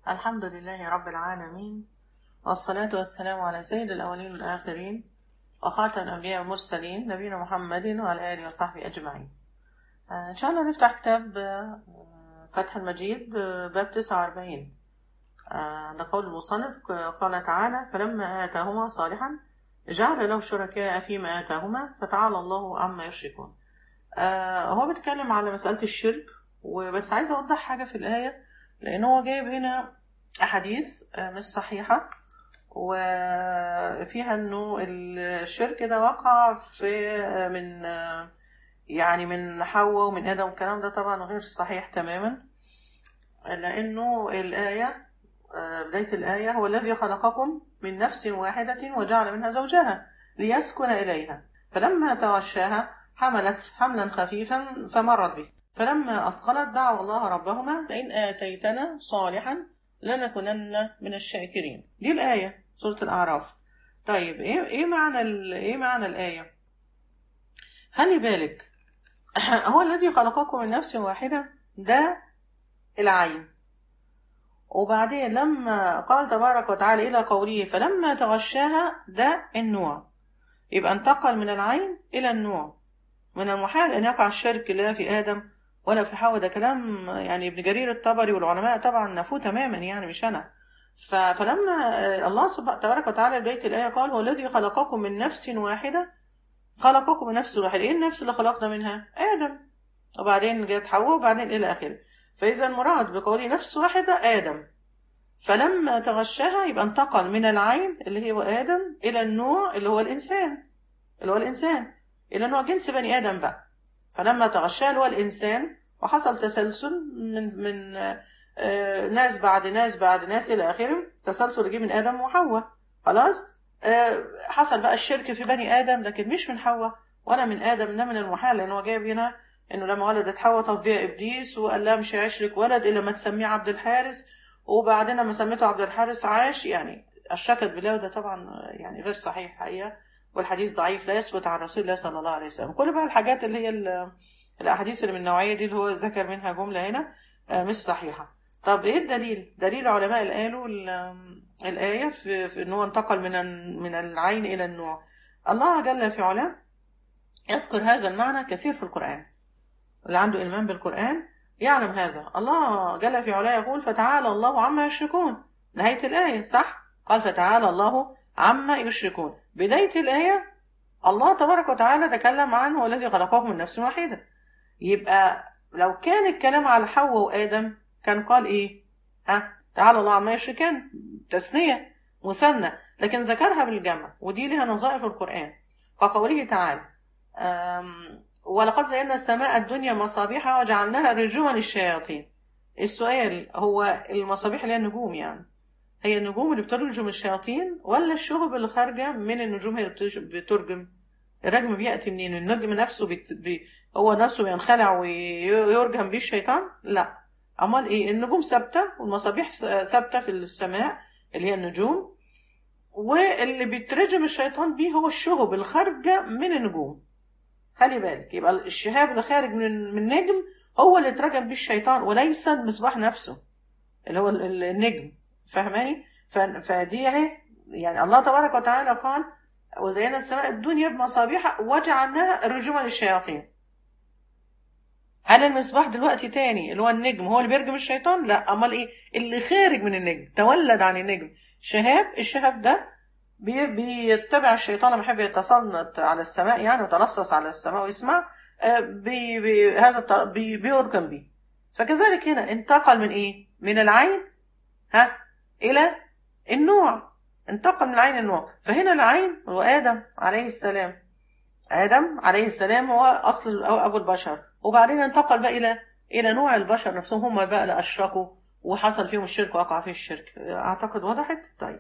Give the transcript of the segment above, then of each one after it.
الحمد لله رب العالمين والصلاة والسلام على سيد الأولين والآخرين وخاتم الأنبياء والمرسلين نبينا محمد وعلى آله وصحبه أجمعين آه، إن شاء الله نفتح كتاب آه، فتح المجيد آه، باب 49 آه، لقول المصنف آه، قال تعالى فلما آتاهما صالحا جعل له شركاء فيما آتاهما فتعالى الله عما يشركون آه، هو بيتكلم على مسألة الشرك وبس عايز أوضح حاجة في الآية لأن هو جايب هنا أحاديث آه، مش صحيحة وفيها إنه الشرك ده وقع في آه، من آه، يعني من حواء ومن آدم والكلام ده طبعا غير صحيح تماما لأنه الآية آه، بداية الآية هو الذي خلقكم من نفس واحدة وجعل منها زوجها ليسكن إليها فلما تغشاها حملت حملا خفيفا فمرت به فلما أثقلت دعوا الله ربهما لئن آتيتنا صالحا لنكونن من الشاكرين دي الآية سورة الأعراف طيب إيه إيه معنى ال- إيه معنى الآية؟ خلي بالك هو الذي خلقكم من نفس واحدة ده العين وبعدين لما قال تبارك وتعالى إلى قوله فلما تغشاها ده النوع يبقى انتقل من العين إلى النوع من المحال أن يقع الشرك لا في آدم ولا في حواء ده كلام يعني ابن جرير الطبري والعلماء طبعا نفوه تماما يعني مش أنا ف- فلما آه، الله سبحانه تبارك وتعالى بداية الآية قال هو الذي خلقكم من نفس واحدة خلقكم من نفس واحدة إيه النفس اللي خلقنا منها؟ آدم وبعدين جت حواء وبعدين إلى آخره فإذا المراد بقوله نفس واحدة آدم فلما تغشاها يبقى انتقل من العين اللي هو آدم إلى النوع اللي هو الإنسان اللي هو الإنسان إلى نوع جنس بني آدم بقى فلما تغشاها اللي هو الإنسان وحصل تسلسل من من آه، ناس بعد ناس بعد ناس إلى آخره تسلسل جه من آدم وحواء خلاص آه، حصل بقى الشرك في بني آدم لكن مش من حواء ولا من آدم ده من المحال لأن هو جايب هنا إنه لما ولدت حواء طب فيها إبليس وقال لها مش هيشرك ولد إلا ما تسميه عبد الحارس وبعدين لما سميته عبد الحارس عاش يعني الشكت بالله وده طبعا يعني غير صحيح حقيقة والحديث ضعيف لا يثبت عن رسول الله صلى الله عليه وسلم كل بقى الحاجات اللي هي ال- الأحاديث اللي من النوعية دي اللي هو ذكر منها جملة هنا آه، مش صحيحة طب إيه الدليل؟ دليل علماء اللي قالوا ال- الآية في, في إن هو انتقل من ال- من العين إلى النوع الله جل في علاه يذكر هذا المعنى كثير في القرآن اللي عنده إيمان بالقرآن يعلم هذا الله جل في علاه يقول فتعالى الله عما يشركون نهاية الآية صح؟ قال فتعالى الله عما يشركون بداية الآية الله تبارك وتعالى تكلم عنه هو الذي خلقهم من نفس واحدة يبقى لو كان الكلام على حواء وآدم كان قال إيه؟ ها تعالى الله عما يشركون تثنية مثنى لكن ذكرها بالجمع ودي لها نظائر في القرآن كقوله تعالى أم، ولقد زينا السماء الدنيا مصابيح وجعلناها رجوما للشياطين السؤال هو المصابيح اللي هي النجوم يعني هي النجوم اللي بترجم الشياطين ولا الشهب اللي خارجة من النجوم هي اللي بتج- بترجم الرجم بيأتي منين النجم نفسه بيت... بي... هو نفسه بينخلع ويرجم بيه الشيطان لا أمال إيه النجوم ثابتة والمصابيح ثابتة في السماء اللي هي النجوم واللي بيترجم الشيطان بيه هو الشهب الخارجة من النجوم خلي بالك يبقى الشهاب اللي خارج من من النجم هو اللي اترجم بيه الشيطان وليس المصباح نفسه اللي هو ال- ال- النجم فاهماني ف- فدي اهي يعني الله تبارك وتعالى قال وزينا السماء الدنيا بمصابيح وجعلناها رجوما للشياطين هل المصباح دلوقتي تاني اللي هو النجم هو اللي بيرجم الشيطان لا امال ايه اللي خارج من النجم تولد عن النجم شهاب الشهاب ده بي- بيتبع الشيطان لما يحب يتسلط على السماء يعني ويتلصص على السماء ويسمع آه، بي بي هذا الط- بي بيرجم بيه فكذلك هنا انتقل من ايه من العين ها الى النوع انتقل من العين النوع فهنا العين هو ادم عليه السلام ادم عليه السلام هو اصل أو ابو البشر وبعدين انتقل بقى الى الى نوع البشر نفسهم هم بقى اللي اشركوا وحصل فيهم الشرك وقع فيه الشرك اعتقد وضحت طيب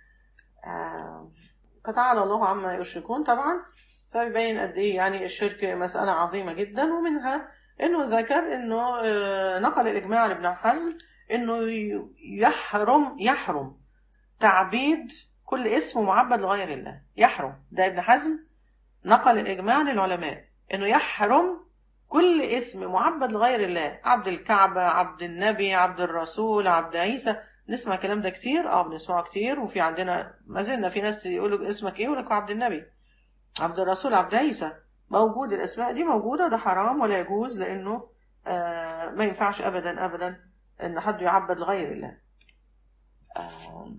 آه، فتعالى الله عما يشركون طبعا فبيبين قد ايه يعني الشرك مسألة عظيمة جدا ومنها انه ذكر انه آه، نقل الاجماع لابن حزم انه ي- يحرم يحرم تعبيد كل اسم معبد لغير الله يحرم ده ابن حزم نقل الاجماع للعلماء انه يحرم كل اسم معبد لغير الله عبد الكعبة عبد النبي عبد الرسول عبد عيسى نسمع الكلام ده كتير اه بنسمعه كتير وفي عندنا ما زلنا في ناس يقولوا اسمك ايه يقول لك عبد النبي عبد الرسول عبد عيسى موجود الاسماء دي موجوده ده حرام ولا يجوز لانه آه ما ينفعش ابدا ابدا ان حد يعبد لغير الله آه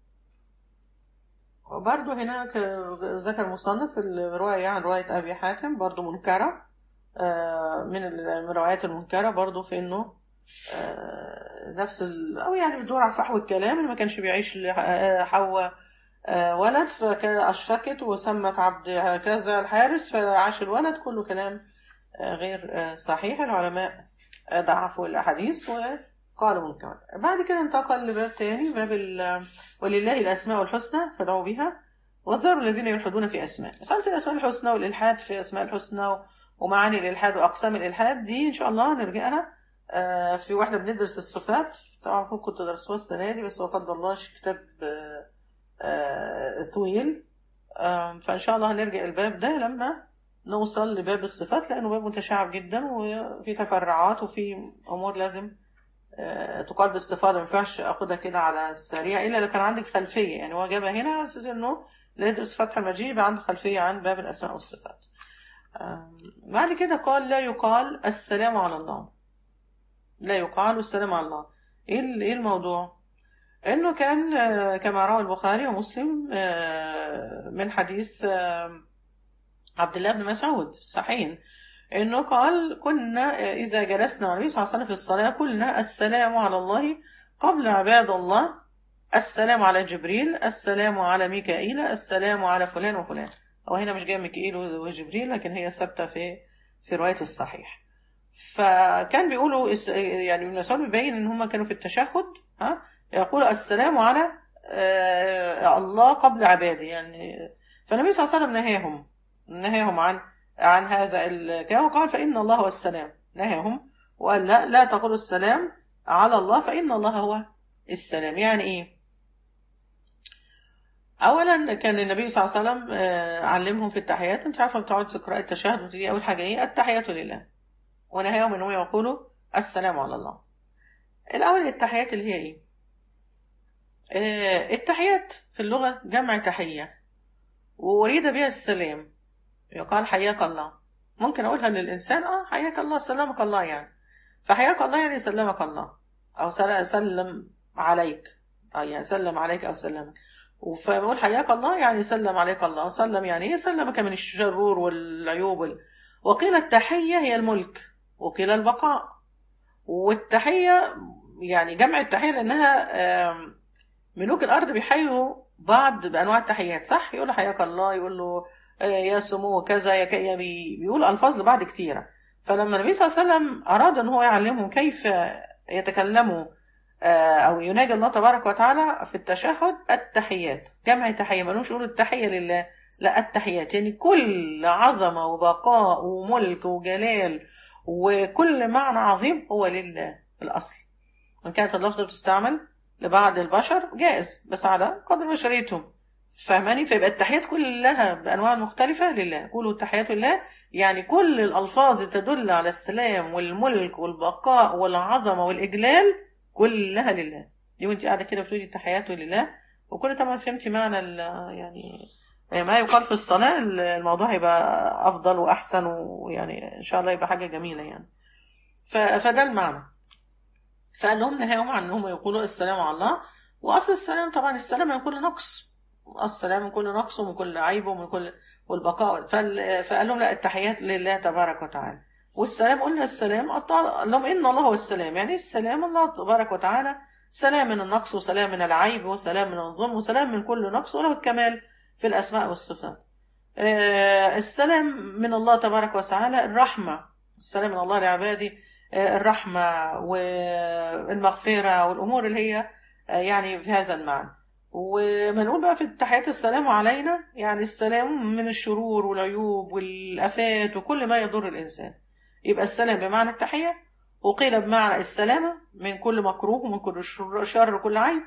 وبرضه هناك ذكر مصنف الرواية عن رواية أبي حاتم برضه منكرة آه من الروايات المنكرة برضه في إنه آه نفس ال... أو يعني بتدور على فحوى الكلام اللي ما كانش بيعيش حواء آه ولد فأشركت وسمت عبد كذا الحارس فعاش الولد كله كلام غير صحيح العلماء ضعفوا الأحاديث وقالوا منكر بعد كده انتقل لباب تاني باب ال... ولله الأسماء الحسنى فادعوا بها والذروا الذين يلحدون في أسماء مسألة الأسماء الحسنى والإلحاد في أسماء الحسنى ومعاني الإلحاد وأقسام الإلحاد دي إن شاء الله نرجعها في واحنا بندرس الصفات طبعا المفروض كنت درسوها السنة دي بس هو قدر الله كتاب طويل فإن شاء الله هنرجع الباب ده لما نوصل لباب الصفات لأنه باب متشعب جدا وفي تفرعات وفي أمور لازم تقال باستفاضة ما ينفعش أخدها كده على السريع إلا لو كان عندك خلفية يعني هو جابها هنا على أساس إنه اللي يدرس فتح المجيد يبقى عنده خلفية عن باب الأسماء والصفات بعد كده قال لا يقال السلام على الله لا يقال السلام على الله إيه الموضوع؟ إنه كان كما روى البخاري ومسلم من حديث عبد الله بن مسعود صحيح انه قال كنا اذا جلسنا مع النبي صلى الله عليه وسلم في الصلاه قلنا السلام على الله قبل عباد الله السلام على جبريل السلام على ميكائيل السلام على فلان وفلان هو هنا مش جاي ميكائيل وجبريل لكن هي ثابته في في روايه الصحيح فكان بيقولوا يعني ابن مسعود بيبين ان هم كانوا في التشهد ها يقول السلام على الله قبل عباده يعني فالنبي صلى الله عليه وسلم نهاهم نهاهم عن عن هذا الكلام وقال فإن الله هو السلام نهاهم وقال لا لا تقولوا السلام على الله فإن الله هو السلام يعني إيه أولا كان النبي صلى الله عليه وسلم علمهم في التحيات أنت عارفة بتقعد تقرأ التشهد دي أول حاجة إيه التحيات لله ونهاهم إنهم يقولوا السلام على الله الأول التحيات اللي هي إيه التحيات في اللغة جمع تحية وأريد بها السلام يقال حياك الله ممكن أقولها للإنسان آه حياك الله سلمك الله يعني فحياك الله يعني سلمك الله أو سلم عليك أو يعني سلم عليك أو سلمك فبقول حياك الله يعني سلم عليك الله سلم يعني ايه سلمك من الشرور والعيوب وال... وقيل التحية هي الملك وقيل البقاء والتحية يعني جمع التحية لأنها ملوك الأرض بيحيوا بعض بأنواع التحيات صح يقول له حياك الله يقول له يا سمو كذا يا كي بيقول ألفاظ لبعض كتيرة فلما النبي صلى الله عليه وسلم أراد أن هو يعلمهم كيف يتكلموا أو يناجي الله تبارك وتعالى في التشهد التحيات جمع تحية ملوش يقول التحية لله لا التحيات يعني كل عظمة وبقاء وملك وجلال وكل معنى عظيم هو لله الأصل وإن كانت اللفظة بتستعمل لبعض البشر جائز بس على قدر بشريتهم فاهماني فيبقى التحيات كلها بأنواع مختلفة لله قولوا التحيات لله يعني كل الألفاظ تدل على السلام والملك والبقاء والعظمة والإجلال كلها لله دي وانت قاعدة كده بتقولي التحيات لله وكل طبعا فهمتي معنى يعني ما يقال في الصلاة الموضوع هيبقى أفضل وأحسن ويعني إن شاء الله يبقى حاجة جميلة يعني فده المعنى فقال لهم نهاهم عن أنهم يقولوا السلام على الله وأصل السلام طبعا السلام من كل نقص السلام من كل نقص ومن كل عيب ومن كل والبقاء فقال لهم لا التحيات لله تبارك وتعالى والسلام قلنا السلام قال لهم إن الله هو السلام يعني السلام الله تبارك وتعالى سلام من النقص وسلام من العيب وسلام من الظلم وسلام من كل نقص وله الكمال في الأسماء والصفات السلام من الله تبارك وتعالى الرحمة السلام من الله لعباده الرحمة والمغفرة والأمور اللي هي يعني في هذا المعنى وما نقول بقى في التحيات السلام علينا يعني السلام من الشرور والعيوب والآفات وكل ما يضر الإنسان يبقى السلام بمعنى التحية وقيل بمعنى السلامة من كل مكروه ومن كل شر وكل عيب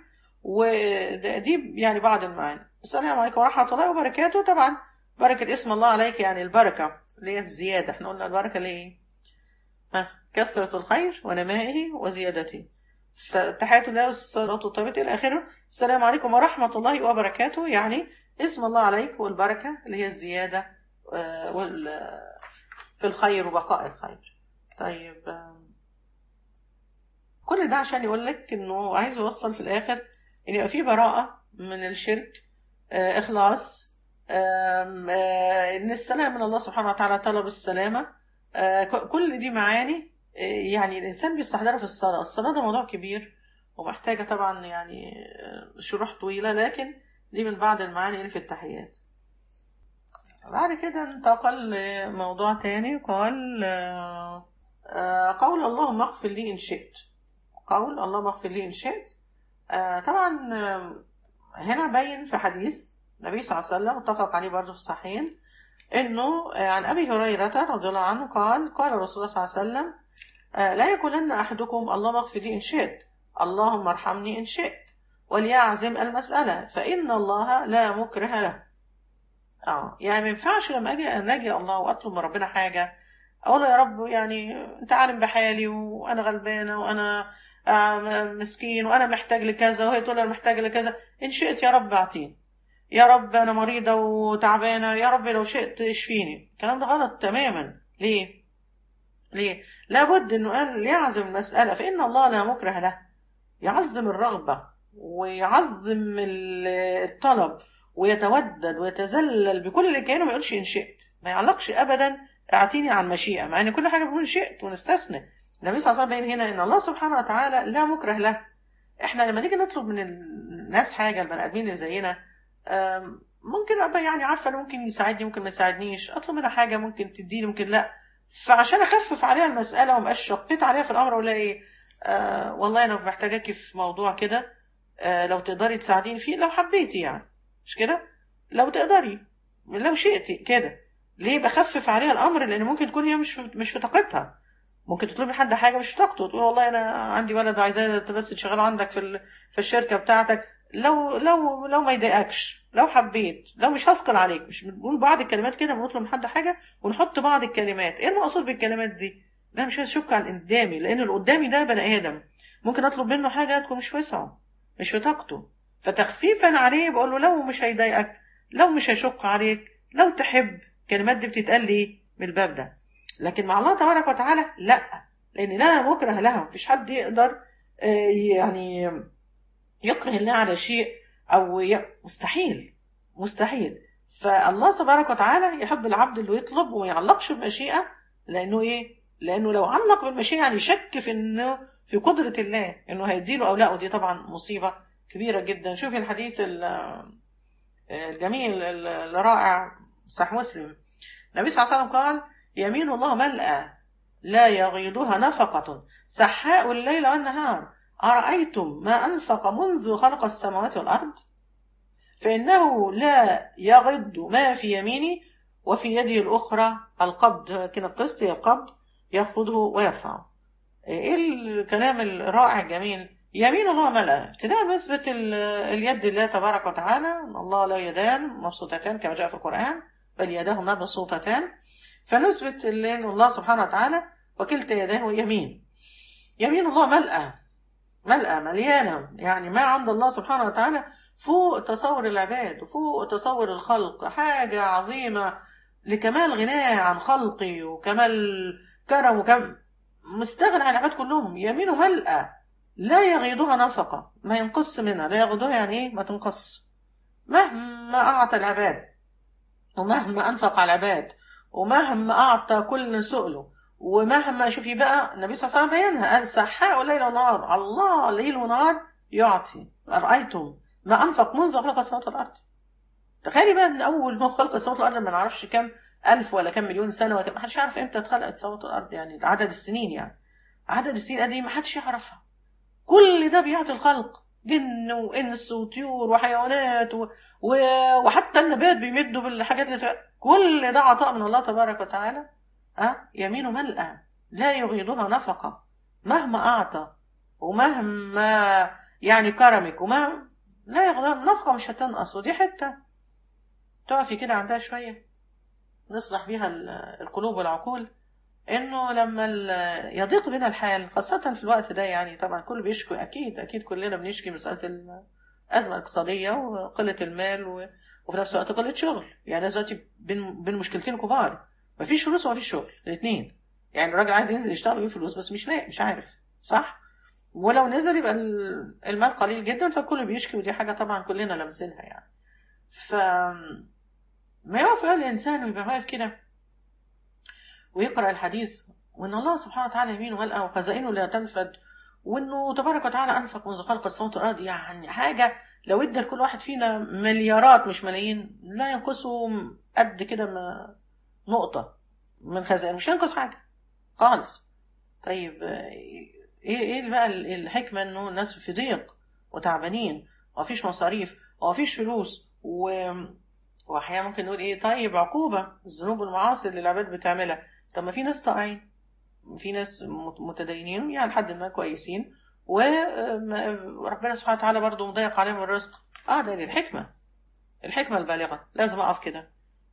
ودي يعني بعض المعاني السلام عليكم ورحمة الله وبركاته طبعا بركة اسم الله عليك يعني البركة اللي هي الزيادة احنا قلنا البركة اللي ها كثرة الخير ونمائه وزيادته فتحيات الله والصلاة والطيبة إلى آخره السلام عليكم ورحمة الله وبركاته يعني اسم الله عليك والبركة اللي هي الزيادة آه، وال في الخير وبقاء الخير طيب آه، كل ده عشان يقول لك انه عايز يوصل في الاخر ان يبقى في براءة من الشرك آه، اخلاص آم، آه، ان السلام من الله سبحانه وتعالى طلب السلامة آه، ك- كل دي معاني آه، يعني الانسان بيستحضرها في الصلاة الصلاة ده موضوع كبير ومحتاجة طبعا يعني آه، شروح طويلة لكن دي من بعض المعاني اللي في التحيات بعد كده انتقل لموضوع تاني قال آه، آه، قول اللهم اغفر لي إن شئت قول اللهم اغفر لي إن شئت آه، طبعا آه، هنا باين في حديث النبي صلى الله عليه وسلم متفق عليه برضه في الصحيحين انه آه، عن ابي هريره رضي الله عنه قال قال رسول الله صلى الله عليه وسلم آه، لا يقولن احدكم اللهم اغفر لي ان شئت اللهم ارحمني ان شئت وليعزم المساله فان الله لا مكره له اه يعني ما ينفعش لما اجي اناجي الله واطلب من ربنا حاجه اقول له يا رب يعني انت عالم بحالي وانا غلبانه وانا آه، مسكين وانا محتاج لكذا وهي تقول انا محتاج لكذا ان شئت يا رب اعطيني يا رب انا مريضه وتعبانه يا رب لو شئت اشفيني الكلام ده غلط تماما ليه ليه لابد انه قال يعزم المساله فان الله لا مكره له يعظم الرغبه ويعظم ال- الطلب ويتودد ويتذلل بكل اللي كانه ما يقولش ان شئت ما يعلقش ابدا اعطيني عن مشيئه مع ان كل حاجه بنقول إن شئت ونستثنى النبي صلى الله عليه وسلم بين هنا ان الله سبحانه وتعالى لا مكره له احنا لما نيجي نطلب من الناس حاجه البني ادمين اللي زينا آم، ممكن ابقى يعني عارفه انه ممكن يساعدني ممكن ما يساعدنيش اطلب منها حاجه ممكن تديني ممكن لا فعشان اخفف عليها المساله وما ابقاش شقيت عليها في الامر ولا ايه آه والله انا محتاجاكي في موضوع كده آه لو تقدري تساعديني فيه لو حبيتي يعني مش كده لو تقدري لو شئتي كده ليه بخفف عليها الامر لان ممكن تكون هي مش في مش في طاقتها ممكن تطلبي من حد حاجه مش في طاقته تقول والله انا عندي ولد وعايزاه بس تشغله عندك في ال- في الشركه بتاعتك لو لو لو ما يضايقكش لو حبيت لو مش هثقل عليك مش بنقول بعض الكلمات كده بنطلب من حد حاجه ونحط بعض الكلمات ايه المقصود بالكلمات دي انا مش هشك على اللي قدامي لان اللي قدامي ده بني ادم ممكن اطلب منه حاجه تكون مش في وسعه مش في طاقته فتخفيفا عليه بقول له لو مش هيضايقك لو مش هيشق عليك لو تحب الكلمات دي بتتقال ليه من الباب ده لكن مع الله تبارك وتعالى لا لان لا مكره لها مفيش حد يقدر آه، يعني يكره الله على شيء او ي... مستحيل مستحيل فالله تبارك وتعالى يحب العبد اللي يطلب وما يعلقش بمشيئة لانه ايه لانه لو علق بالمشيئة يعني شك في انه في قدرة الله انه هيديله او لا ودي طبعا مصيبة كبيرة جدا شوفي الحديث ال- الجميل ال- الرائع صحيح مسلم النبي صلى الله عليه وسلم قال يمين الله ملأى لا يغيضها نفقة سحاء الليل والنهار أرأيتم ما أنفق منذ خلق السماوات والأرض فإنه لا يغض ما في يمينه وفي يده الأخرى القبض كده القسط هي القبض يخفضه ويرفعه إيه الكلام الرائع الجميل يمين الله ملأ ابتداء نسبة ال- اليد لله تبارك وتعالى إن الله لا يدان مبسوطتان كما جاء في القرآن بل يداه مبسوطتان فنثبت لأن الله سبحانه وتعالى وكلتا يداه يمين يمين الله ملأى ملأى مليانة يعني ما عند الله سبحانه وتعالى فوق تصور العباد وفوق تصور الخلق حاجة عظيمة لكمال غناه عن خلقي وكمال كرم وكم مستغنى عن العباد كلهم يمينه ملأى لا يغيضها نفقة ما ينقص منها لا يغيضها يعني ايه ما تنقص مهما أعطى العباد ومهما أنفق على العباد ومهما أعطى كل سؤله ومهما شوفي بقى النبي صلى الله عليه وسلم بينها قال سحاء ليل ونهار الله ليل ونهار يعطي أرأيتم ما أنفق منذ خلق السماوات والأرض تخيلي بقى من أول ما خلق السماوات والأرض ما نعرفش كم ألف ولا كم مليون سنة ولا كم محدش يعرف إمتى اتخلقت السماوات والأرض يعني عدد السنين يعني عدد السنين دي محدش يعرفها كل ده بيعطي الخلق جن وإنس وطيور وحيوانات و... و... وحتى النبات بيمدوا بالحاجات اللي تبقى. كل ده عطاء من الله تبارك وتعالى أه؟ يمينه ملأى لا يغيضها نفقة مهما أعطى ومهما يعني كرمك وما لا يغضب نفقة مش هتنقص ودي حتة تقفي كده عندها شوية نصلح بيها ال- القلوب والعقول انه لما ال- يضيق بنا الحال خاصة في الوقت ده يعني طبعا كل بيشكو اكيد اكيد كلنا بنشكي مسألة الأزمة الاقتصادية وقلة المال و... وفي نفس الوقت قلة شغل يعني الناس دلوقتي بين بين مشكلتين كبار مفيش فلوس ومفيش شغل الاثنين يعني الراجل عايز ينزل يشتغل ويجيب فلوس بس مش لاقي مش عارف صح ولو نزل يبقى ال- المال قليل جدا فالكل بيشكي ودي حاجة طبعا كلنا لامسينها يعني ف ما يقف بقى الإنسان ويبقى واقف كده ويقرأ الحديث وإن الله سبحانه وتعالى يمينه ملأ وخزائنه لا تنفد وإنه تبارك وتعالى أنفق منذ خلق السماوات والأرض يعني حاجة لو ادى لكل واحد فينا مليارات مش ملايين لا ينقصه قد كده ما- نقطة من خزائنه مش هينقص حاجة خالص طيب آه، ايه ايه بقى ال- الحكمة انه الناس في ضيق وتعبانين ومفيش مصاريف ومفيش فلوس و... واحيانا ممكن نقول ايه طيب عقوبة الذنوب والمعاصي اللي العباد بتعملها طب ما في ناس طائعين في ناس مت- متدينين يعني لحد ما كويسين وربنا سبحانه وتعالى برضه مضيق عليهم الرزق اه ده دي الحكمة الحكمة البالغة لازم اقف كده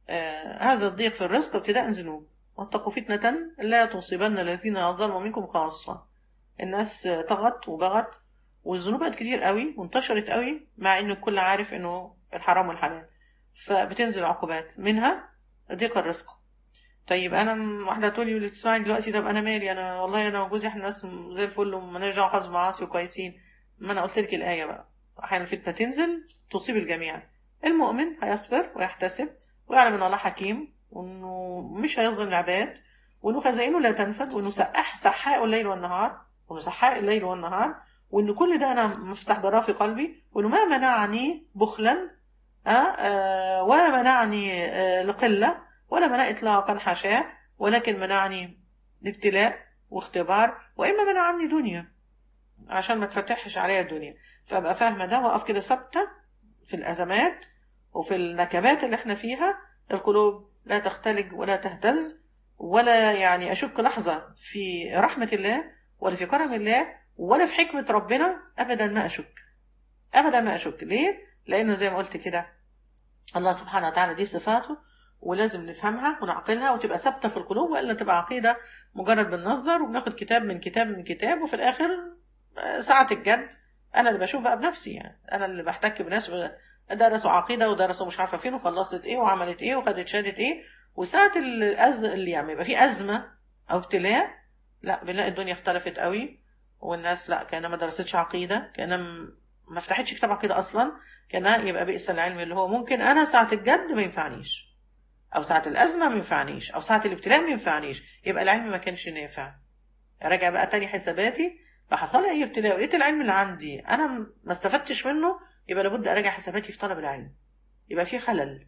آه هذا الضيق في الرزق ابتداء ذنوب واتقوا فتنة لا تصيبن الذين ظلموا منكم خاصة الناس آه، طغت وبغت والذنوب بقت كتير قوي وانتشرت قوي مع ان الكل عارف انه الحرام والحلال فبتنزل عقوبات منها ضيق الرزق طيب انا م- واحده تقول لي واللي بتسمعني دلوقتي طب انا مالي انا والله انا وجوزي احنا ناس زي الفل ومالناش دعوه خالص بمعاصي وكويسين ما انا قلت لك الايه بقى احيانا الفتنه تنزل تصيب الجميع المؤمن هيصبر ويحتسب ويعلم ان الله حكيم وانه مش هيظلم العباد وانه خزائنه لا تنفد وانه سقاح سحاء الليل والنهار وانه سحاء الليل والنهار وان كل ده انا مستحضراه في قلبي وانه ما منعني بخلا آه آه ولا منعني آه لقله ولا منع اطلاقا حاشاه ولكن منعني ابتلاء واختبار واما منعني دنيا عشان ما تفتحش عليا الدنيا فابقى فاهمه ده واقف كده ثابته في الازمات وفي النكبات اللي احنا فيها القلوب لا تختلج ولا تهتز ولا يعني اشك لحظه في رحمه الله ولا في كرم الله ولا في حكمه ربنا ابدا ما اشك ابدا ما اشك ليه لانه زي ما قلت كده الله سبحانه وتعالى دي صفاته ولازم نفهمها ونعقلها وتبقى ثابته في القلوب والا تبقى عقيده مجرد بننظر وبناخد كتاب من كتاب من كتاب وفي الاخر آه، ساعه الجد انا اللي بشوف بقى بنفسي يعني انا اللي بحتك بناس درسوا عقيده ودرسوا مش عارفه فين وخلصت ايه وعملت ايه وخدت شهاده ايه وساعه الأز... اللي يعني يبقى في ازمه او ابتلاء لا بنلاقي الدنيا اختلفت قوي والناس لا كانها ما درستش عقيده كانها م- ما فتحتش كتاب عقيده اصلا كانها يبقى بئس العلم اللي هو ممكن انا ساعه الجد ما ينفعنيش او ساعه الازمه ما ينفعنيش او ساعه الابتلاء ما ينفعنيش يبقى العلم ما كانش نافع راجع بقى تاني حساباتي فحصل لي اي ابتلاء ولقيت العلم اللي عندي انا م- ما استفدتش منه يبقى لابد اراجع حساباتي في طلب العلم يبقى في خلل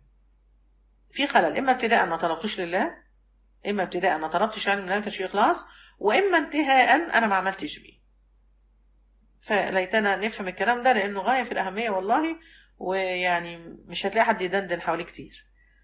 في خلل اما ابتداء ما طلبتوش لله اما ابتداء ما طلبتش علم ما كانش فيه اخلاص واما انتهاء انا ما عملتش بيه فليتنا نفهم الكلام ده لانه غايه في الاهميه والله ويعني مش هتلاقي حد يدندن حواليه كتير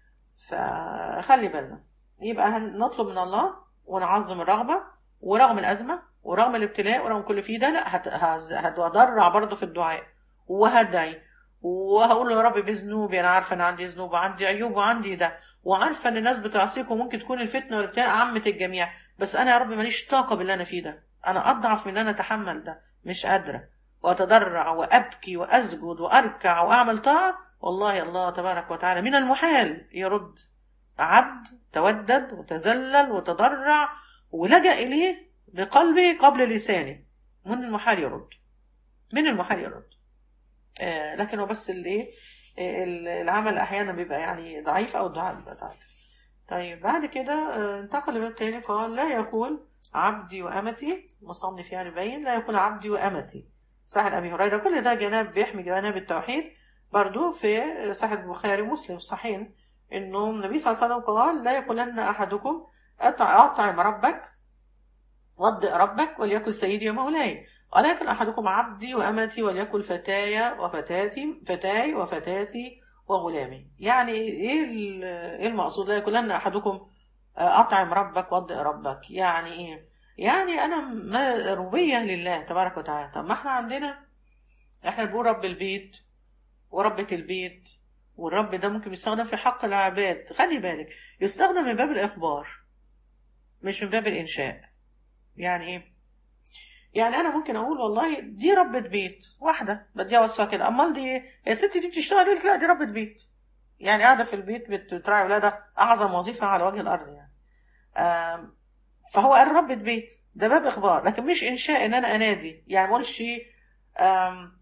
فخلي بالنا يبقى هن- نطلب من الله ونعظم الرغبه ورغم الازمه ورغم الابتلاء ورغم كل فيه ده لا هت- هز- هتضرع برضه في الدعاء وهدعي وهقول له يا رب بذنوبي انا عارفه انا عندي ذنوب وعندي عيوب وعندي ده وعارفه ان الناس بتعصيك وممكن تكون الفتنه والابتلاء عامه الجميع بس انا يا رب ماليش طاقه باللي انا فيه ده انا اضعف من ان انا اتحمل ده مش قادره واتضرع وابكي واسجد واركع واعمل طاعه والله الله تبارك وتعالى من المحال يرد عبد تودد وتذلل وتضرع ولجأ اليه بقلبه قبل لسانه من المحال يرد من المحال يرد آه، لكن هو بس الايه آه، ال- العمل احيانا بيبقى يعني ضعيف او الدعاء بيبقى ضعيف طيب بعد كده آه، انتقل لباب تاني قال لا يقول عبدي وامتي مصنف يعني باين لا يقول عبدي وامتي صحيح ابي هريره كل ده جناب بيحمي جناب التوحيد برضو في صحيح البخاري ومسلم صحيح انه النبي صلى الله عليه وسلم قال لا يقولن احدكم أطع- اطعم ربك وضئ ربك وليكن سيدي ومولاي ولكن أحدكم عبدي وأمتي وليكن فتاي وفتاتي فتاي وفتاتي وغلامي يعني إيه ال- إيه المقصود لا يقولن أحدكم أطعم ربك وضئ ربك يعني إيه يعني أنا ما ربية لله تبارك وتعالى طب ما إحنا عندنا إحنا بنقول رب البيت وربة البيت والرب ده ممكن يستخدم في حق العباد خلي بالك يستخدم من باب الإخبار مش من باب الانشاء يعني ايه يعني انا ممكن اقول والله دي ربة بيت واحده بديها وصفها كده امال دي ايه يا ستي دي بتشتغل يقول لك لا دي ربة بيت يعني قاعده في البيت بت- بتراعي اولادها اعظم وظيفه على وجه الارض يعني آم، فهو قال ربة بيت ده باب اخبار لكن مش انشاء ان انا انادي يعني ما اقولش آم،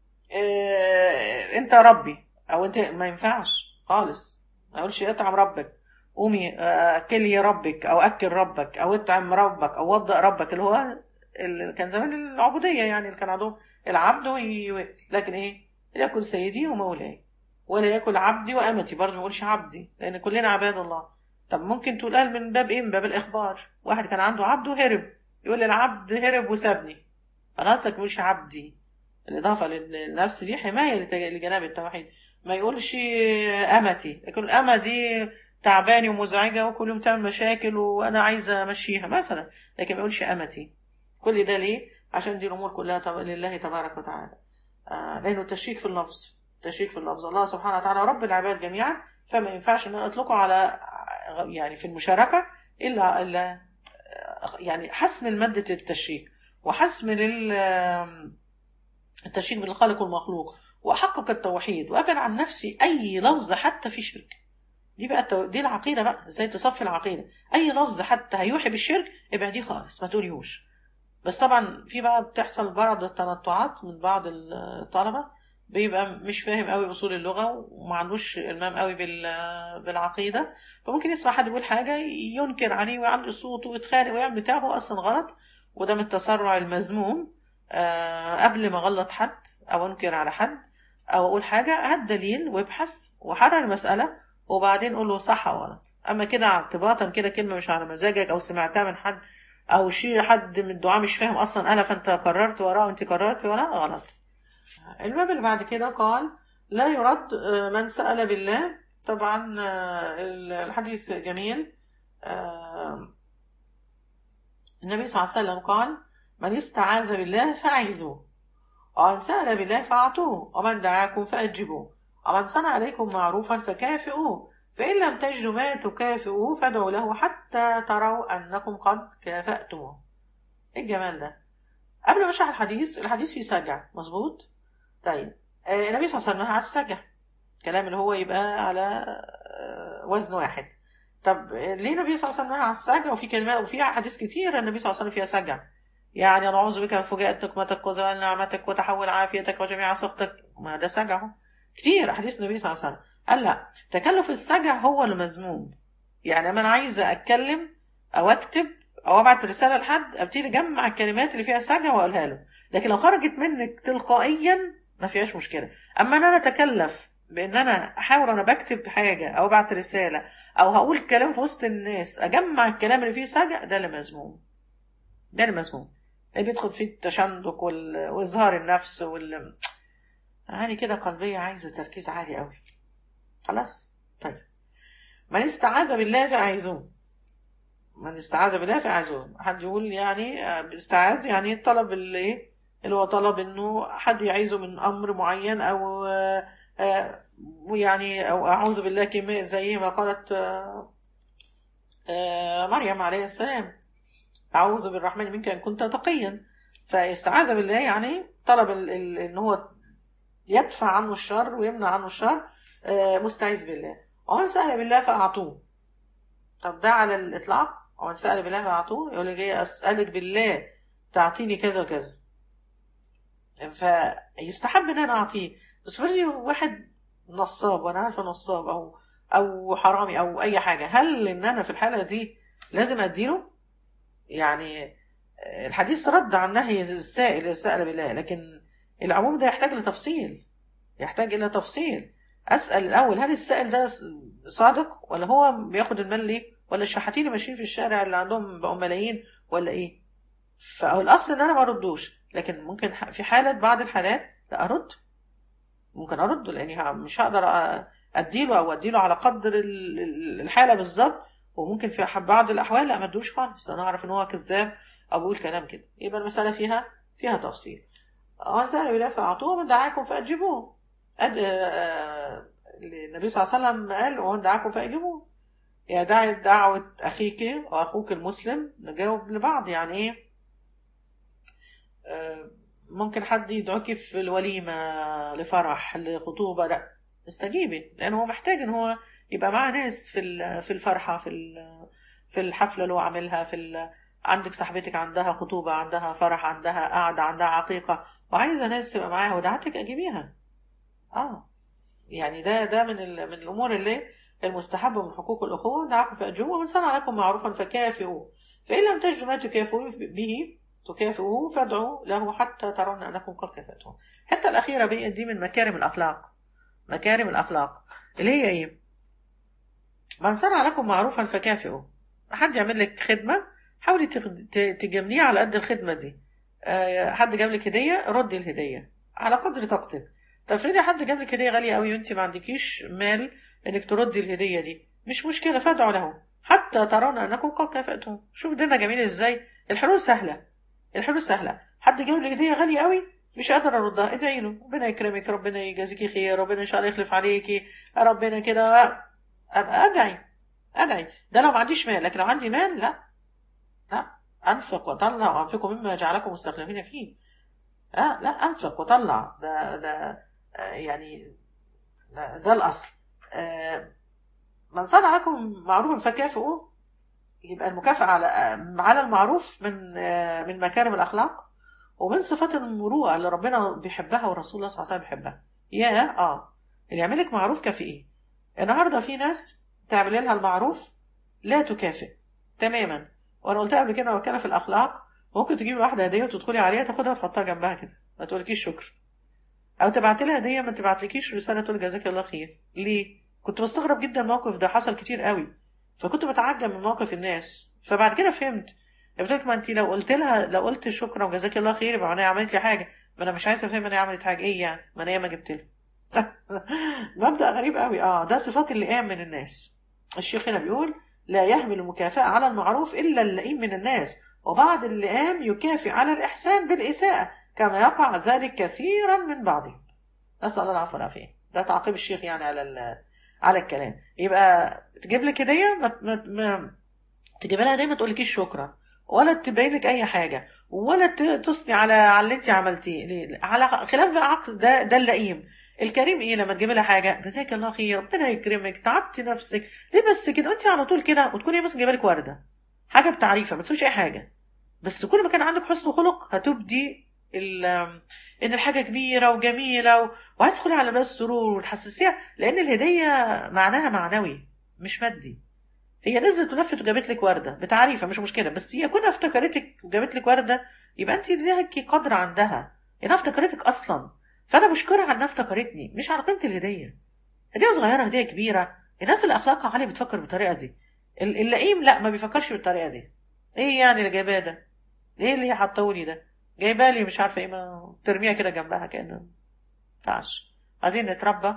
آه، انت ربي او انت ما ينفعش خالص ما اقولش اطعم ربك قومي آه، اكلي ربك او اكل ربك او اطعم ربك او وضأ ربك اللي هو اللي كان زمان العبوديه يعني اللي كان عندهم العبد وي... لكن ايه ياكل سيدي ومولاي ولا ياكل عبدي وامتي برضه ما اقولش عبدي لان كلنا عباد الله طب ممكن تقول قال من باب ايه من باب الاخبار واحد كان عنده عبد وهرب يقول العبد هرب وسابني خلاص لك مش عبدي الإضافة للنفس دي حماية لت- لجناب التوحيد ما يقولش أمتي يقول الأمة دي تعبانة ومزعجة وكل يوم تعمل مشاكل وأنا عايزة أمشيها مثلا لكن ما يقولش أمتي كل ده ليه؟ عشان دي الأمور كلها تب- لله تبارك وتعالى آه لأنه تشريك في اللفظ تشريك في اللفظ الله سبحانه وتعالى رب العباد جميعا فما ينفعش أن أطلقه على يعني في المشاركة إلا إلا يعني حسم المادة التشريك وحسم لل التشريك بين الخالق والمخلوق واحقق التوحيد وابعد عن نفسي اي لفظ حتى في شرك دي بقى التو... دي العقيده بقى ازاي تصفي العقيده اي لفظ حتى هيوحي بالشرك ابعديه خالص ما تقوليهوش بس طبعا في بقى بتحصل بعض التنطعات من بعض الطلبه بيبقى مش فاهم قوي اصول اللغه وما عندوش المام قوي بال... بالعقيده فممكن يسمع حد يقول حاجه ينكر عليه ويعلي صوته ويتخانق ويعمل بتاعه هو اصلا غلط وده من التسرع المذموم آه، قبل ما اغلط حد او انكر على حد او اقول حاجه هات دليل وابحث وحرر المساله وبعدين قول له صح او غلط اما كده اعتباطا كده كلمه مش على مزاجك او سمعتها من حد او شيء حد من الدعاء مش فاهم اصلا قالها فانت قررت وراه وانت قررت وراه غلط الباب اللي بعد كده قال لا يرد آه، من سأل بالله طبعا آه، الحديث جميل آه، النبي صلى الله عليه وسلم قال من استعاذ بالله فأعيذوه ومن سأل بالله فأعطوه ومن دعاكم فأجبوه ومن صنع عليكم معروفا فكافئوه فإن لم تجدوا ما تكافئوه فادعوا له حتى تروا أنكم قد كافأتموه إيه الجمال ده قبل ما اشرح الحديث الحديث فيه سجع مظبوط طيب آه، النبي صلى الله عليه وسلم نهى على السجع كلام اللي هو يبقى على آه، وزن واحد طب آه، ليه النبي صلى الله عليه وسلم نهى على السجع وفي كلمات وفي احاديث كتير النبي صلى الله عليه وسلم فيها سجع يعني انا اعوذ بك من فجاءة نقمتك وزوال نعمتك وتحول عافيتك وجميع سخطك ما ده سجع اهو كتير احاديث النبي صلى الله عليه وسلم قال لا تكلف السجع هو المذموم يعني اما انا عايزه اتكلم او اكتب او ابعت رساله لحد ابتدي اجمع الكلمات اللي فيها سجع واقولها له لكن لو خرجت منك تلقائيا ما فيهاش مشكله اما ان انا اتكلف بان انا احاول انا بكتب حاجه او ابعت رساله او هقول كلام في وسط الناس اجمع الكلام اللي فيه سجع ده اللي مذموم ده اللي مذموم اللي بيدخل فيه التشندق وال- واظهار النفس وال يعني كده قلبيه عايزه تركيز عالي قوي خلاص طيب من استعاذ بالله فاعيذوه من استعاذ بالله فاعيذوه حد يقول يعني آه، استعاذ يعني طلب الايه اللي هو طلب انه حد يعيذه من امر معين او آه، آه، يعني او اعوذ بالله كما زي ما قالت آه، آه، مريم عليه السلام اعوذ بالرحمن منك ان كنت تقيا فاستعاذ بالله يعني طلب ال- ال- ان هو يدفع عنه الشر ويمنع عنه الشر آه، مستعيذ بالله ومن سأل بالله فأعطوه طب ده على الإطلاق ومن سأل بالله فأعطوه يقول لي جاي أسألك بالله تعطيني كذا وكذا فيستحب ان انا اعطيه بس فرضي واحد نصاب وانا عارفه نصاب او او حرامي او اي حاجه هل ان انا في الحاله دي لازم اديله يعني الحديث رد عن نهي السائل السائل بالله لكن العموم ده يحتاج لتفصيل يحتاج الى تفصيل اسال الاول هل السائل ده صادق ولا هو بياخد المال ليه ولا الشحاتين اللي ماشيين في الشارع اللي عندهم بقوا ملايين ولا ايه فالاصل ان انا ما اردوش لكن ممكن في حالة بعض الحالات لا أرد ممكن أرد لأني مش هقدر أديله أو أديله على قدر الحالة بالظبط وممكن في بعض الأحوال لا ما أدوش خالص أنا أعرف إن هو كذاب أو بيقول كلام كده يبقى المسألة فيها فيها تفصيل ومن سأل بالله فأعطوه ومن دعاكم فأجيبوه أد... النبي صلى الله عليه وسلم قال ومن دعاكم فأجيبوه هي دعوة دعوة أخيك وأخوك المسلم نجاوب لبعض يعني إيه آه، ممكن حد يدعوك في الوليمة لفرح لخطوبة لا استجيبي لأن هو محتاج إن هو يبقى معاه ناس في ال- في الفرحة في ال- في الحفلة اللي هو عاملها في ال- عندك صاحبتك عندها خطوبة عندها فرح عندها قعدة عندها عقيقة وعايزة ناس تبقى معاها ودعتك أجيبيها اه يعني ده ده من ال- من الامور اللي المستحبه من حقوق الاخوه دعاكم فاجوبوا ومن صنع لكم معروفا فكافئوه فان لم تجدوا ما تكافئوه به تكافئوه فادعوا له حتى ترون انكم قد كافأتم الحته الاخيره بقى دي من مكارم الاخلاق مكارم الاخلاق اللي هي ايه من صنع لكم معروفا فكافئوه حد يعمل لك خدمه حاولي تغ- ت- تجامليه على قد الخدمه دي آه، حد جاب لك هديه ردي الهديه على قدر طاقتك طب افرضي حد جاب لك هديه غاليه قوي وانت ما عندكيش مال انك تردي الهديه دي مش مشكله فادعوا له حتى ترون انكم قد كافأتم شوف ديننا جميل ازاي الحلول سهله الحلول سهله حد جاب لك هديه غاليه قوي مش قادر اردها ادعي له ربنا يكرمك ربنا يجازيكي خير ربنا ان شاء الله يخلف عليكي ربنا كده ابقى ادعي ادعي ده لو ما عنديش مال لكن لو عندي مال لا لا انفق وطلع وانفقوا مما جعلكم مستخلفين فيه اه لا انفق وطلع ده ده آه، يعني ده, ده الاصل آه، من صنع لكم معروفا فكافئوه يبقى المكافأة على آه، على المعروف من آه، من مكارم الأخلاق ومن صفات المروءة اللي ربنا بيحبها ورسول الله صلى الله عليه وسلم بيحبها يا اه اللي يعمل لك معروف كافئيه النهارده في ناس تعمل لها المعروف لا تكافئ تماما وانا قلتها قبل كده لو كان في الاخلاق ممكن تجيب واحده هديه وتدخلي عليها تاخدها وتحطها جنبها كده ما تقولكيش شكر او تبعت لها هديه ما تبعتلكيش رساله تقول جزاك الله خير ليه كنت بستغرب جدا الموقف ده حصل كتير قوي فكنت بتعجب من موقف الناس فبعد كده فهمت قلت لك ما انت لو قلت لها لو قلت شكرا وجزاك الله خير يبقى انا عملت لي حاجه ما انا مش عايزه افهم انا عملت حاجه ايه يعني ما انا ياما جبت لها مبدا غريب قوي اه ده صفات اللئام من الناس الشيخ هنا بيقول لا يحمل المكافأة على المعروف إلا اللئيم من الناس وبعض اللئام يكافئ على الإحسان بالإساءة كما يقع ذلك كثيرا من بعضهم نسأل الله العفو والعافية ده تعقيب الشيخ يعني على ال- على الكلام يبقى تجيب لك هدية ما, ما, ما تجيب لها هدية ما تقولكيش شكرا ولا تبين لك أي حاجة ولا ت- تثني على على اللي أنت عملتيه ليه؟ على خلاف بقى عقد ده ده اللئيم الكريم ايه لما تجيب لها حاجه جزاك الله خير ربنا يكرمك تعبتي نفسك ليه بس كده انت على طول كده وتكوني مثلا جايبه لك ورده حاجه بتعريفه ما تسويش اي حاجه بس كل ما كان عندك حسن خلق هتبدي ال- ان الحاجه كبيره وجميله و- وعايز تدخلي على باب السرور وتحسسيها لان الهديه معناها معنوي مش مادي هي نزلت ولفت وجابت لك ورده بتعريفه مش مشكله بس هي كونها افتكرتك وجابت لك ورده يبقى انت ليكي قدر عندها انها افتكرتك اصلا فانا بشكرها على انها افتكرتني مش على قيمه الهديه هديه صغيره هديه كبيره الناس اللي اخلاقها عاليه بتفكر بالطريقه دي ال- اللئيم لا ما بيفكرش بالطريقه دي ايه يعني اللي جايباه ده ايه اللي هي حطولي ده جايبه لي مش عارفه ايه ما ترميها كده جنبها كانه ما ينفعش عايزين نتربى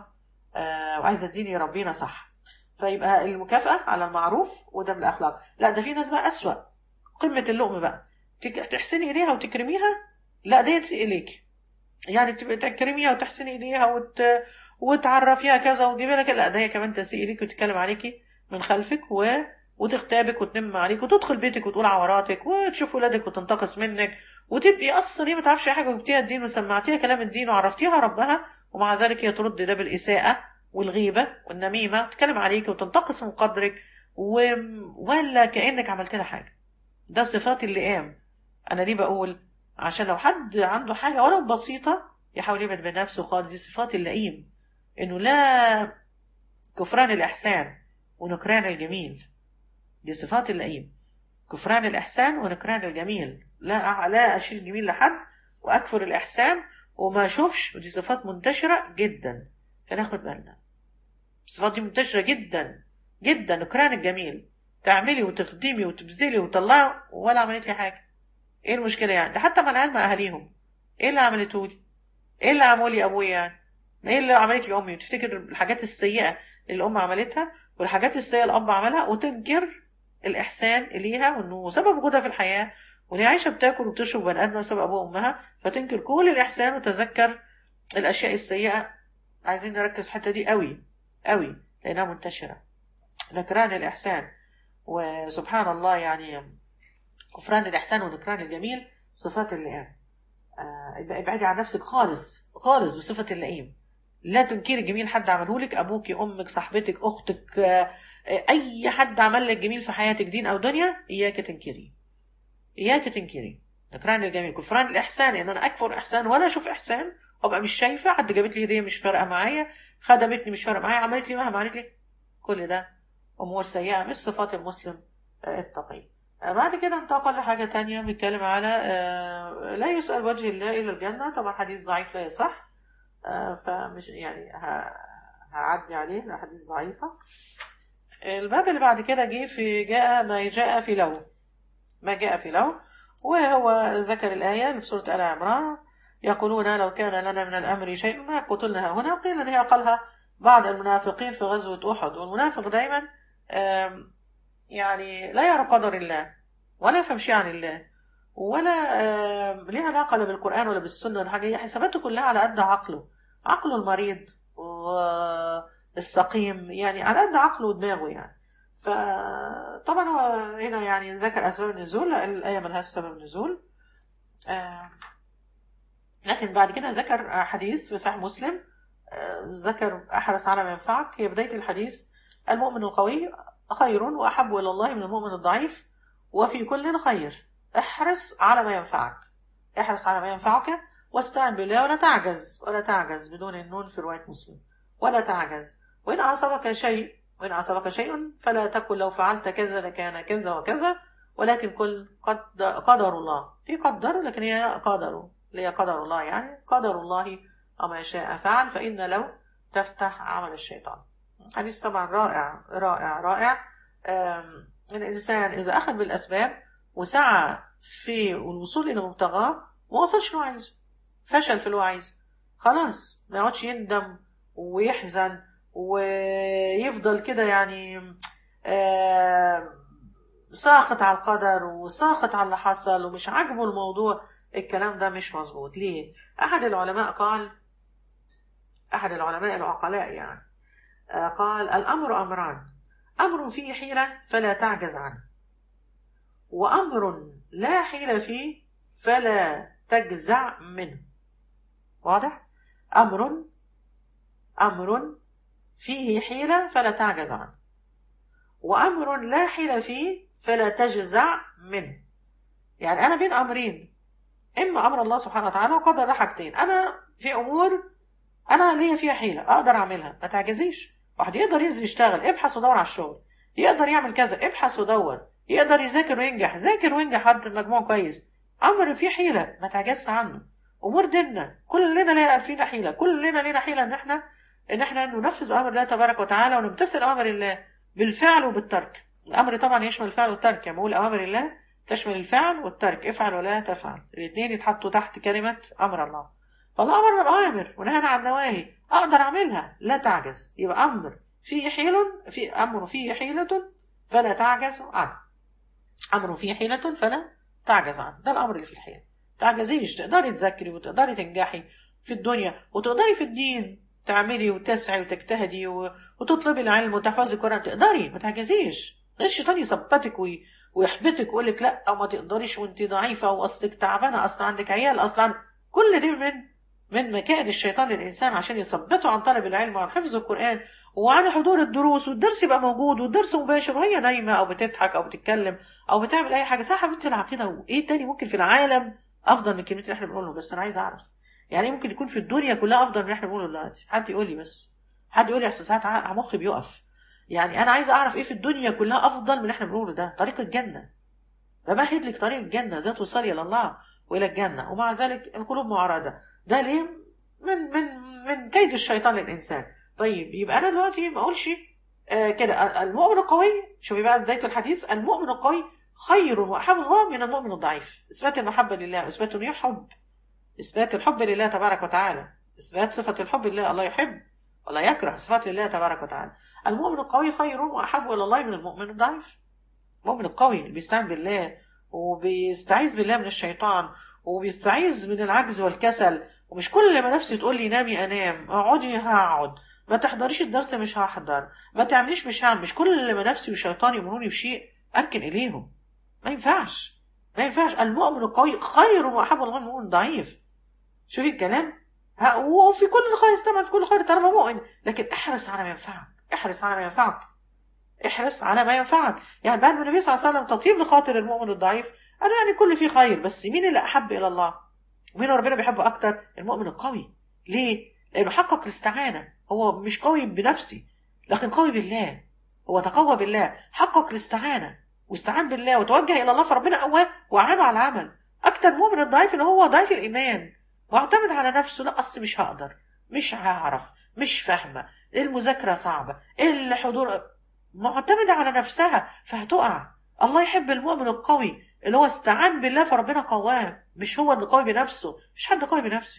آه وعايزه الدين يربينا صح فيبقى المكافاه على المعروف وده من الاخلاق لا ده في ناس بقى اسوأ قمه اللقم بقى تك- تحسني اليها وتكرميها لا ده تسيء اليك يعني تبقى تكرميها وتحسني اليها وت... وتعرفيها كذا وتجيبي لك لا ده هي كمان تسيء اليك وتتكلم عليكي من خلفك و... وتغتابك وتنم عليك وتدخل بيتك وتقول عوراتك وتشوف ولادك وتنتقص منك وتبقي اصلا هي ما تعرفش اي حاجه وجبتيها الدين وسمعتيها كلام الدين وعرفتيها ربها ومع ذلك هي ترد ده بالاساءه والغيبه والنميمه تتكلم عليك وتنتقص من قدرك و... ولا كانك عملت لها حاجه ده صفات اللئام انا ليه بقول عشان لو حد عنده حاجه ولو بسيطه يحاول يبعد بنفسه خالص دي صفات اللئيم انه لا كفران الاحسان ونكران الجميل دي صفات اللئيم كفران الاحسان ونكران الجميل لا لا اشيل الجميل لحد واكفر الاحسان وما اشوفش ودي صفات منتشره جدا فناخد بالنا الصفات دي منتشره جدا جدا نكران الجميل تعملي وتخدمي وتبذلي وتطلعي ولا عملت لي حاجه ايه المشكله يعني ده حتى مع العيال مع اهاليهم ايه اللي عملته لي ايه اللي عمله لي ابويا يعني ايه اللي عملت لي امي وتفتكر الحاجات السيئه اللي الام عملتها والحاجات السيئه اللي الاب عملها وتنكر الاحسان اليها وانه سبب وجودها في الحياه وان هي عايشه بتاكل وبتشرب بني ادم بسبب ابوها وامها فتنكر كل الاحسان وتذكر الاشياء السيئه عايزين نركز في الحته دي قوي قوي لانها منتشره نكران الإحسان وسبحان الله يعني كفران الإحسان ونكران الجميل صفات اللئام آه، يبقى ابعدي عن نفسك خالص خالص بصفة اللئيم لا تنكري جميل حد عمله لك أبوك أمك صاحبتك أختك آه، أي حد عمل لك جميل في حياتك دين أو دنيا إياك تنكري إياك تنكري نكران الجميل كفران الإحسان إن أنا أكفر إحسان ولا أشوف إحسان وأبقى مش شايفة حد جابت لي هدية مش فارقة معايا خدمتني مش فارقة معايا عملت لي مهما عملت لي كل ده أمور سيئة مش صفات المسلم آه، التقي آه، بعد كده انتقل لحاجة تانية بيتكلم على آه، لا يسأل وجه الله إلا الجنة طبعا حديث ضعيف لا يصح آه، فمش يعني ه- هعدي عليه لأن حديث ضعيفة الباب اللي بعد كده جه في جاء ما جاء في لو ما جاء في لو وهو ذكر الآية اللي في سورة آل عمران يقولون لو كان لنا من الأمر شيء ما قتلنا هنا قيل إن هي قالها بعض المنافقين في غزوة أحد والمنافق دايما آم، يعني لا يرى قدر الله ولا يفهم شيء عن الله ولا آم، ليه علاقة لا بالقرآن ولا بالسنة ولا حاجة هي حساباته كلها على قد عقله عقله المريض والسقيم يعني على قد عقله ودماغه يعني فطبعا هو هنا يعني ذكر أسباب النزول لا الآية ملهاش سبب نزول آم، لكن بعد كده ذكر حديث في صحيح مسلم آه، ذكر احرص على ما ينفعك هي بدايه الحديث المؤمن القوي خير واحب الى الله من المؤمن الضعيف وفي كل خير احرص على ما ينفعك احرص على ما ينفعك واستعن بالله ولا تعجز ولا تعجز بدون النون في روايه مسلم ولا تعجز وان اصابك شيء وان اصابك شيء فلا تقل لو فعلت كذا لكان كذا وكذا ولكن قل قد قدر الله في قدر لكن هي قدر اللي هي قدر الله يعني قدر الله وما شاء فعل فإن لو تفتح عمل الشيطان حديث طبعا رائع رائع رائع آم، الإنسان إذا أخذ بالأسباب وسعى في الوصول إلى مبتغاه ما وصلش اللي هو عايزه فشل في اللي هو عايزه خلاص ما يقعدش يندم ويحزن ويفضل كده يعني آم، ساخط على القدر وساخط على اللي حصل ومش عاجبه الموضوع الكلام ده مش مظبوط ليه احد العلماء قال احد العلماء العقلاء يعني آه، قال الامر امران امر فيه حيله فلا تعجز عنه وامر لا حيله فيه فلا تجزع منه واضح امر امر فيه حيله فلا تعجز عنه وامر لا حيله فيه فلا تجزع منه يعني انا بين امرين اما امر الله سبحانه وتعالى وقدر له حاجتين انا في امور انا ليا فيها حيله اقدر اعملها ما تعجزيش واحد يقدر ينزل يشتغل ابحث ودور على الشغل يقدر يعمل كذا ابحث ودور يقدر يذاكر وينجح ذاكر وينجح حد مجموع كويس امر فيه حيله ما تعجزش عنه امور ديننا كلنا لنا فينا حيله كلنا لنا حيله ان احنا ان احنا ننفذ امر الله تبارك وتعالى ونمتثل امر الله بالفعل وبالترك الامر طبعا يشمل الفعل والترك يعني بقول اوامر الله تشمل الفعل والترك افعل ولا تفعل الاثنين يتحطوا تحت كلمة أمر الله فالله أمر بأوامر ونهانا عن نواهي أقدر أعملها لا تعجز يبقى أمر فيه حيل في أمر فيه حيلة فلا تعجز عنه أمر فيه حيلة فلا تعجز عنه ده الأمر اللي فيه الحيلة تعجزيش تقدري تذاكري وتقدري تنجحي في الدنيا وتقدري في الدين تعملي وتسعي وتجتهدي و- وتطلبي العلم وتحفظي القرآن تقدري ما تعجزيش غير الشيطان يثبتك وي... ويحبطك ويقول لك لا ما تقدريش وانت ضعيفه واصلك تعبانه اصلا عندك عيال اصلا كل دي من من مكائد الشيطان للانسان عشان يثبته عن طلب العلم وعن حفظ القران وعن حضور الدروس والدرس يبقى موجود والدرس مباشر وهي نايمه او بتضحك او بتتكلم او بتعمل اي حاجه صح يا بنت العقيده وايه تاني ممكن في العالم افضل من الكلمات اللي احنا بنقولهم بس انا عايز اعرف يعني ممكن يكون في الدنيا كلها افضل من اللي احنا بنقوله دلوقتي حد يقول لي بس حد يقول لي احسن ساعات ع- مخي بيقف يعني انا عايز اعرف ايه في الدنيا كلها افضل من اللي احنا بنقوله ده طريق الجنه بمهد لك طريق الجنه ذات توصلي الى الله والى الجنه ومع ذلك القلوب معرضه ده ليه من من من كيد الشيطان للانسان طيب يبقى انا دلوقتي ما اقولش آه كده المؤمن القوي شوفي بقى بدايه الحديث المؤمن القوي خير واحب الله من المؤمن الضعيف اثبات المحبه لله اثبات انه يحب اثبات الحب لله تبارك وتعالى اثبات صفه الحب لله الله يحب ولا يكره صفات لله تبارك وتعالى المؤمن القوي خير واحب الى الله من المؤمن الضعيف المؤمن القوي اللي بيستعين بالله وبيستعيذ بالله من الشيطان وبيستعيذ من العجز والكسل ومش كل ما نفسي تقول لي نامي انام اقعدي هقعد ما تحضريش الدرس مش هحضر ما تعمليش مش هعمل مش كل ما نفسي والشيطان يأمروني بشيء أركن إليهم ما ينفعش ما ينفعش المؤمن القوي خير وأحب الله من المؤمن الضعيف شوفي الكلام ها وفي كل الخير طبعا في كل الخير طالما مؤمن لكن احرص على ما ينفعك احرص على ما ينفعك احرص على ما ينفعك يعني بعد ما النبي صلى الله عليه وسلم تطيب لخاطر المؤمن الضعيف قالوا يعني كل فيه خير بس مين اللي احب الى الله ومين ربنا بيحبه اكتر المؤمن القوي ليه لانه حقق الاستعانه هو مش قوي بنفسي لكن قوي بالله هو تقوى بالله حقق الاستعانه واستعان بالله وتوجه الى الله فربنا قواه واعانه على العمل اكتر مؤمن الضعيف اللي هو ضعيف الايمان واعتمد على نفسه لا اصل مش هقدر مش هعرف مش فاهمه المذاكره صعبه الحضور معتمده على نفسها فهتقع الله يحب المؤمن القوي اللي هو استعان بالله فربنا قواه مش هو اللي قوي بنفسه مش حد قوي بنفسه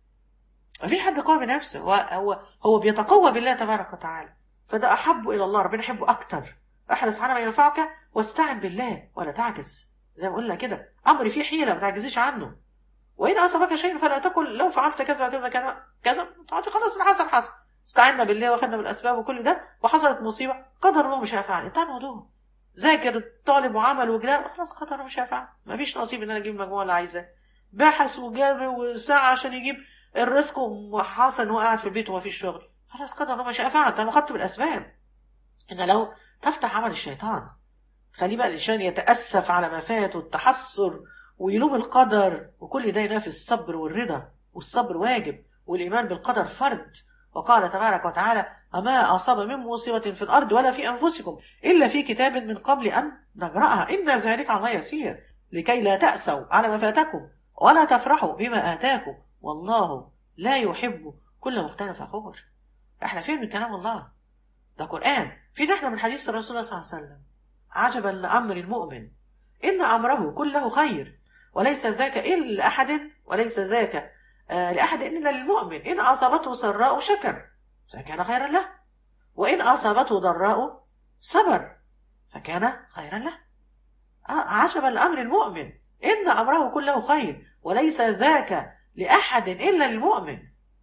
مفيش حد قوي بنفسه هو هو هو بيتقوى بالله تبارك وتعالى فده احب الى الله ربنا يحبه اكتر احرص على ما ينفعك واستعن بالله ولا تعجز زي ما قلنا كده امر فيه حيله ما تعجزيش عنه وإن أصابك شيء فلا تقل لو فعلت كذا وكذا كذا كذا تعالي خلاص الحسن حسن استعنا بالله واخدنا بالأسباب وكل ده وحصلت مصيبة قدر الله مش هيفعل انتهى الموضوع ذاكر الطالب وعمل وكده خلاص قدر الله مش هيفعل مفيش نصيب ان انا اجيب المجموعه اللي عايزاه بحث وجاب وساعة عشان يجيب الرزق وحصل انه قاعد في البيت ومفيش شغل خلاص قدر الله مش هيفعل انا خدت بالاسباب ان لو تفتح عمل الشيطان خليه بقى الانسان يتاسف على ما فات والتحسر ويلوم القدر وكل ده ينافي الصبر والرضا والصبر واجب والإيمان بالقدر فرد وقال تبارك وتعالى أما أصاب من مصيبة في الأرض ولا في أنفسكم إلا في كتاب من قبل أن نقرأها إن ذلك على الله يسير لكي لا تأسوا على ما فاتكم ولا تفرحوا بما آتاكم والله لا يحب كل مختال فخور احنا فين من كلام الله ده قرآن في نحن من حديث الرسول صلى الله عليه وسلم عجبا لأمر المؤمن إن أمره كله خير وليس ذاك إلا لأحد وليس ذاك آه لأحد إلا للمؤمن إن أصابته سراء شكر فكان خيرا له وإن أصابته ضراء صبر فكان خيرا له آه عجبا لأمر المؤمن إن أمره كله خير وليس ذاك لأحد إلا للمؤمن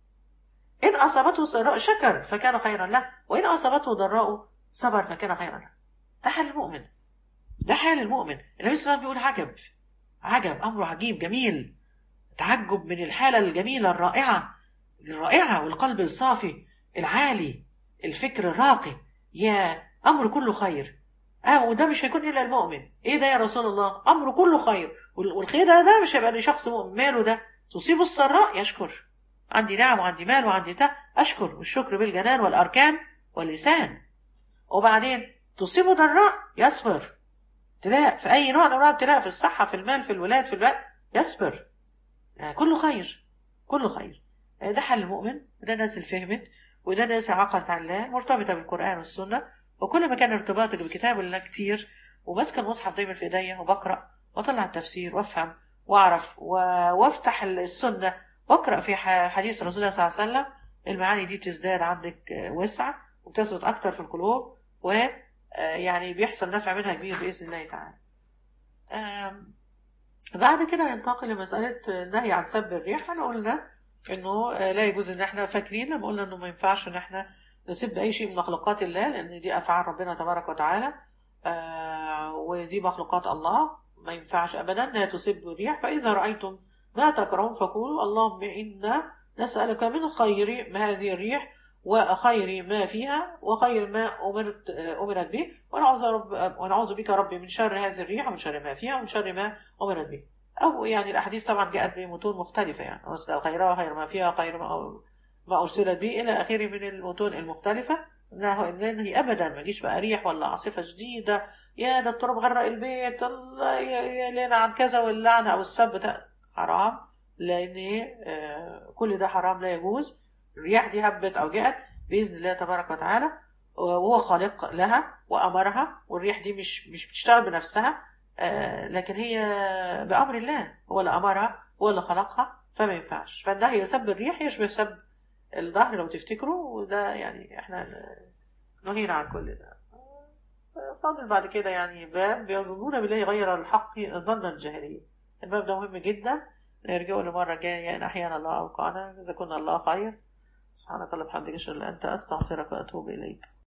إن أصابته سراء شكر فكان خيرا له وإن أصابته ضراء صبر فكان خيرا له ده حال المؤمن ده حال المؤمن النبي صلى الله عليه وسلم بيقول عجب عجب أمره عجيب جميل تعجب من الحالة الجميلة الرائعة الرائعة والقلب الصافي العالي الفكر الراقي يا أمر كله خير اه وده مش هيكون إلا المؤمن إيه ده يا رسول الله أمر كله خير والخير ده, ده مش هيبقى لشخص مؤمن ماله ده تصيبه السراء يشكر عندي نعم وعندي مال وعندي تا أشكر والشكر بالجنان والأركان واللسان وبعدين تصيبه ضراء يصبر ابتلاء في أي نوع من أنواع الابتلاء في الصحة في المال في الولاد في الوقت يصبر يعني كله خير كله خير ده حل المؤمن وده الناس اللي فهمت وده الناس اللي عقلت على الله مرتبطة بالقرآن والسنة وكل ما كان ارتباطك بكتاب الله كتير وماسكه المصحف دايما في ايديا وبقرا واطلع التفسير وافهم واعرف و... وافتح السنه واقرا في حديث رسول الله صلى الله عليه وسلم المعاني دي بتزداد عندك وسع وبتثبت اكتر في القلوب و يعني بيحصل نفع منها كبير باذن الله تعالى. بعد كده ينتقل لمساله النهي عن سب الريح احنا قلنا انه لا يجوز ان احنا فاكرين لما قلنا انه ما ينفعش ان احنا نسب اي شيء من مخلوقات الله لان دي افعال ربنا تبارك وتعالى آه ودي مخلوقات الله ما ينفعش ابدا لا تسبوا الريح فاذا رايتم ما تكرهون فقولوا اللهم انا نسالك من خير ما هذه الريح وخير ما فيها وخير ما امرت امرت به ونعوذ رب ونعوذ بك ربي من شر هذه الريح ومن شر ما فيها ومن شر ما امرت به او يعني الاحاديث طبعا جاءت بمتون مختلفه يعني خيرها خير ما فيها خير ما ما أرسلت به إلى آخره من المتون المختلفة إنه إنه أبدا ما يجيش بقى ريح ولا عاصفة شديدة يا ده التراب غرق البيت الله يلينا عن كذا واللعنة أو السب ده حرام لأن كل ده حرام لا يجوز الرياح دي هبت أو جاءت بإذن الله تبارك وتعالى وهو خالق لها وأمرها والريح دي مش مش بتشتغل بنفسها لكن هي بأمر الله هو اللي أمرها هو اللي خلقها فما ينفعش فالنهي يسب الريح يشبه سب الظهر لو تفتكروا وده يعني احنا نهينا عن كل ده فاضل بعد كده يعني باب بيظنون بالله غير الحق ظن الجاهلية الباب ده مهم جدا نرجعه لمرة جاية إن أحيانا الله أوقعنا إذا كنا الله خير سبحانك اللهم وبحمدك اشهد ان لا اله الا انت استغفرك واتوب اليك